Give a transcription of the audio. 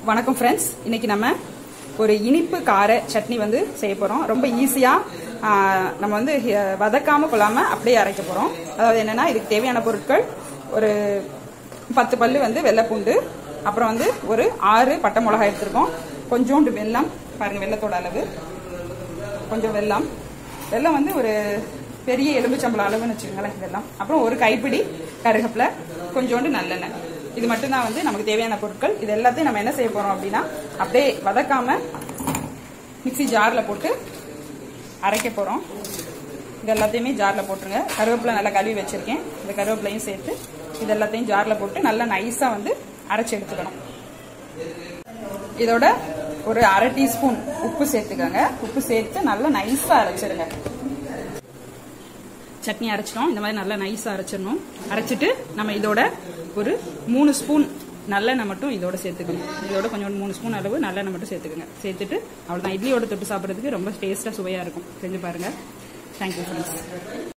வணக்கம் ஃப்ரெண்ட்ஸ் இன்னைக்கு நம்ம ஒரு இனிப்பு கார சட்னி வந்து செய்ய போறோம் ரொம்ப ஈஸியா ஆ, நம்ம வந்து ஹ- வதக்காம கொள்ளாம அப்படியே அரைக்க போறோம் அதாவது என்னன்னா இதுக்கு தேவையான பொருட்கள் ஒரு பத்து பல்லு வந்து வெள்ளைப்பூண்டு அப்புறம் வந்து ஒரு ஆறு பட்டை மிளகாய் எடுத்திருக்கோம் கொஞ்சோண்டு வெல்லம் பாருங்க வெள்ளத்தோட அளவு கொஞ்சம் வெல்லம் வெல்லம் வந்து ஒரு பெரிய எலும்புச்சம்பளம் அளவுன்னு வச்சுக்கோங்களேன் வெல்லம் அப்புறம் ஒரு கைப்பிடி கருகப்பிலை கொஞ்சோண்டு நல்லெண்ணெய் இது மட்டும்தான் வந்து நமக்கு தேவையான பொருட்கள் இது எல்லாத்தையும் நம்ம என்ன செய்ய போறோம் அப்படின்னா அப்படியே வதக்காம மிக்ஸி ஜார்ல போட்டு அரைக்க போறோம் இது எல்லாத்தையுமே ஜார்ல போட்டுருங்க கருவேப்பிலை நல்லா கழுவி வச்சிருக்கேன் இந்த கருவேப்பிலையும் சேர்த்து இது எல்லாத்தையும் ஜார்ல போட்டு நல்லா நைஸா வந்து அரைச்சு எடுத்துக்கணும் இதோட ஒரு அரை டீஸ்பூன் உப்பு சேர்த்துக்கோங்க உப்பு சேர்த்து நல்லா நைஸா அரைச்சிருங்க சட்னி அரைச்சிட்டோம் இந்த மாதிரி நல்லா நைஸா அரைச்சிடணும் அரைச்சிட்டு நம்ம இதோட ஒரு மூணு ஸ்பூன் நல்லெண்ணெய் மட்டும் இதோட சேர்த்துக்கணும் இதோட கொஞ்சம் மூணு ஸ்பூன் அளவு நல்லெண்ணெய் மட்டும் சேர்த்துக்கோங்க சேர்த்துட்டு அவ்வளவுதான் இட்லியோட தொட்டு சாப்பிட்றதுக்கு ரொம்ப டேஸ்டா சுவையா இருக்கும் செஞ்சு பாருங்க தேங்க்யூ ஃப்ரெண்ட்ஸ்